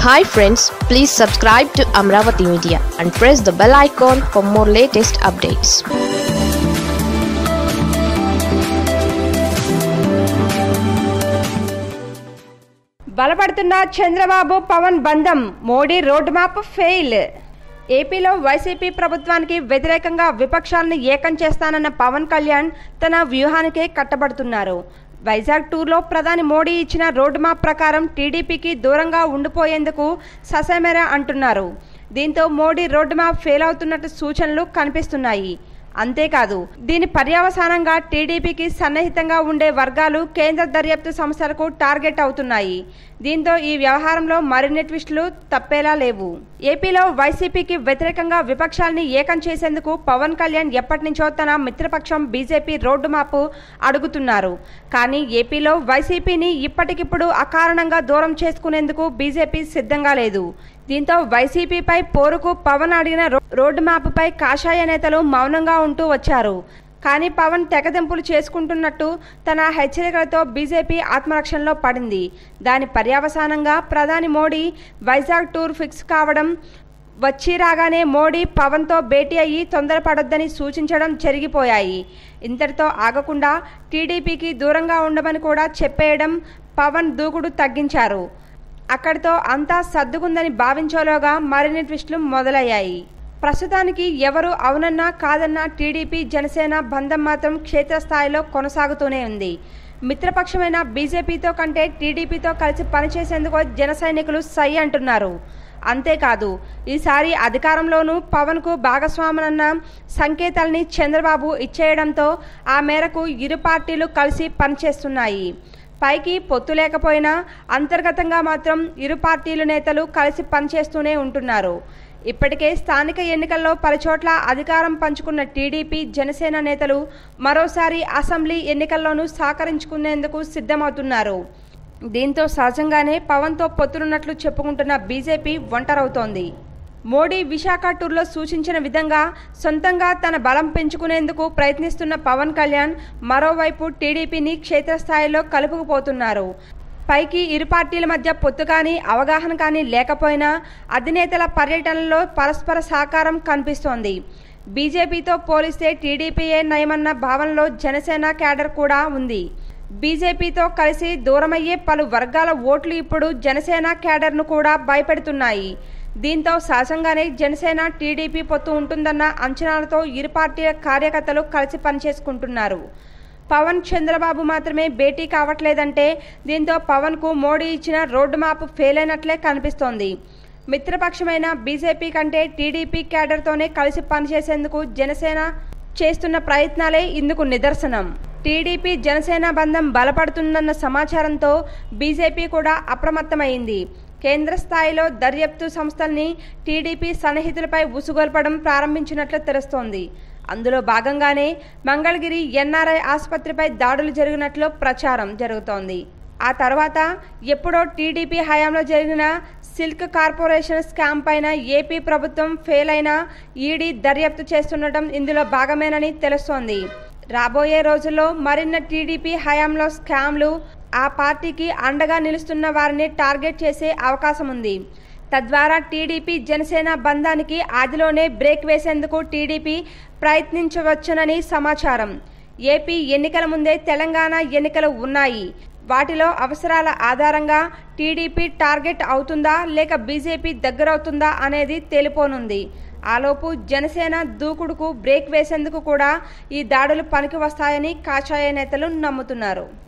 hi friends please subscribe to Amaravati media and press the bell icon for more latest updates బలపడుతున్న చంద్రబాబు పవన్ బంధం Modi road map fail ఏపీలో YCP ప్రభుత్వానికి వ్యతిరేకంగా విపక్షాలను ఏకం చేస్తానన్న పవన్ కళ్యాణ్ తన వ్యూహానికే కట్టబడుతున్నారు వైజాగ్ టూర్లో ప్రధాని మోడీ ఇచ్చిన రోడ్ మ్యాప్ ప్రకారం టీడీపీకి దూరంగా ఉండిపోయేందుకు ససేమెర అంటున్నారు దీంతో మోడీ రోడ్ మ్యాప్ ఫెయిల్ అవుతున్నట్టు సూచనలు కనిపిస్తున్నాయి అంతేకాదు దీని పర్యవసానంగా టీడీపీకి సన్నిహితంగా ఉండే వర్గాలు కేంద్ర దర్యాప్తు సంస్థలకు టార్గెట్ అవుతున్నాయి దీంతో ఈ వ్యవహారంలో మరిన్ని ట్విస్టులు తప్పేలా లేవు ఏపీలో వైసీపీకి వ్యతిరేకంగా విపక్షాల్ని ఏకం చేసేందుకు పవన్ కళ్యాణ్ ఎప్పటి నుంచో తన మిత్రపక్షం బీజేపీ రోడ్డు మాపు అడుగుతున్నారు కానీ ఏపీలో వైసీపీని ఇప్పటికిప్పుడు అకారణంగా దూరం చేసుకునేందుకు బీజేపీ సిద్ధంగా లేదు దీంతో వైసీపీపై పోరుకు పవన్ అడిగిన రో- రోడ్డు మ్యాప్పై కాషాయ నేతలు మౌనంగా ఉంటూ వచ్చారు కానీ పవన్ తెగదెంపులు చేసుకుంటున్నట్టు తన హెచ్చరికలతో బీజేపీ ఆత్మరక్షణలో పడింది దాని పర్యవసానంగా ప్రధాని మోడీ వైజాగ్ టూర్ ఫిక్స్ కావడం వచ్చి రాగానే మోడీ పవన్తో భేటీ అయ్యి తొందరపడొద్దని సూచించడం జరిగిపోయాయి ఇంతటితో ఆగకుండా టీడీపీకి దూరంగా ఉండమని కూడా చెప్పేయడం పవన్ దూకుడు తగ్గించారు అక్కడితో అంతా సర్దుకుందని భావించేలోగా మరిన్ని ట్విస్టులు మొదలయ్యాయి ప్రస్తుతానికి ఎవరు అవునన్నా కాదన్నా టీడీపీ జనసేన బంధం మాత్రం క్షేత్రస్థాయిలో కొనసాగుతూనే ఉంది మిత్రపక్షమైన బీజేపీతో కంటే టీడీపీతో కలిసి పనిచేసేందుకు జన సైనికులు సై అంటున్నారు అంతేకాదు ఈసారి అధికారంలోనూ పవన్కు భాగస్వాములన్న సంకేతాల్ని చంద్రబాబు ఇచ్చేయడంతో ఆ మేరకు ఇరు పార్టీలు కలిసి పనిచేస్తున్నాయి పైకి పొత్తు లేకపోయినా అంతర్గతంగా మాత్రం ఇరు పార్టీల నేతలు కలిసి పనిచేస్తూనే ఉంటున్నారు ఇప్పటికే స్థానిక ఎన్నికల్లో పలుచోట్ల అధికారం పంచుకున్న టీడీపీ జనసేన నేతలు మరోసారి అసెంబ్లీ ఎన్నికల్లోనూ సహకరించుకునేందుకు సిద్ధమవుతున్నారు దీంతో సహజంగానే పవన్తో పొత్తులున్నట్లు చెప్పుకుంటున్న బీజేపీ ఒంటరవుతోంది మోడీ విశాఖ టూర్లో సూచించిన విధంగా సొంతంగా తన బలం పెంచుకునేందుకు ప్రయత్నిస్తున్న పవన్ కళ్యాణ్ మరోవైపు టీడీపీని క్షేత్రస్థాయిలో కలుపుకుపోతున్నారు పైకి ఇరు పార్టీల మధ్య పొత్తు కానీ అవగాహన కానీ లేకపోయినా అధినేతల పర్యటనలో పరస్పర సహకారం కనిపిస్తోంది బీజేపీతో పోలిస్తే టీడీపీయే నయమన్న భావనలో జనసేన క్యాడర్ కూడా ఉంది బీజేపీతో కలిసి దూరమయ్యే పలు వర్గాల ఓట్లు ఇప్పుడు జనసేన క్యాడర్ను కూడా భయపెడుతున్నాయి దీంతో సహజంగానే జనసేన టీడీపీ పొత్తు ఉంటుందన్న అంచనాలతో ఇరు పార్టీల కార్యకర్తలు కలిసి పనిచేసుకుంటున్నారు పవన్ చంద్రబాబు మాత్రమే భేటీ కావట్లేదంటే దీంతో పవన్కు మోడీ ఇచ్చిన రోడ్డు మ్యాప్ ఫెయిల్ అయినట్లే కనిపిస్తోంది మిత్రపక్షమైన బీజేపీ కంటే టీడీపీ క్యాడర్తోనే కలిసి పనిచేసేందుకు జనసేన చేస్తున్న ప్రయత్నాలే ఇందుకు నిదర్శనం టీడీపీ జనసేన బంధం బలపడుతుందన్న సమాచారంతో బీజేపీ కూడా అప్రమత్తమైంది కేంద్ర స్థాయిలో దర్యాప్తు సంస్థల్ని టీడీపీ సన్నిహితులపై ఉసుగొల్పడం ప్రారంభించినట్లు తెలుస్తోంది అందులో భాగంగానే మంగళగిరి ఎన్ఆర్ఐ ఆసుపత్రిపై దాడులు జరిగినట్లు ప్రచారం జరుగుతోంది ఆ తర్వాత ఎప్పుడో టీడీపీ హయాంలో జరిగిన సిల్క్ కార్పొరేషన్ స్కామ్ పైన ఏపీ ప్రభుత్వం ఫెయిల్ అయిన ఈడీ దర్యాప్తు చేస్తుండటం ఇందులో భాగమేనని తెలుస్తోంది రాబోయే రోజుల్లో మరిన్న టీడీపీ హయాంలో స్కామ్లు ఆ పార్టీకి అండగా నిలుస్తున్న వారిని టార్గెట్ చేసే అవకాశం ఉంది తద్వారా టీడీపీ జనసేన బంధానికి ఆదిలోనే బ్రేక్ వేసేందుకు టీడీపీ ప్రయత్నించవచ్చునని సమాచారం ఏపీ ఎన్నికల ముందే తెలంగాణ ఎన్నికలు ఉన్నాయి వాటిలో అవసరాల ఆధారంగా టీడీపీ టార్గెట్ అవుతుందా లేక బీజేపీ దగ్గరవుతుందా అనేది తేలిపోనుంది ఆలోపు జనసేన దూకుడుకు బ్రేక్ వేసేందుకు కూడా ఈ దాడులు పనికి వస్తాయని కాషాయ నేతలు నమ్ముతున్నారు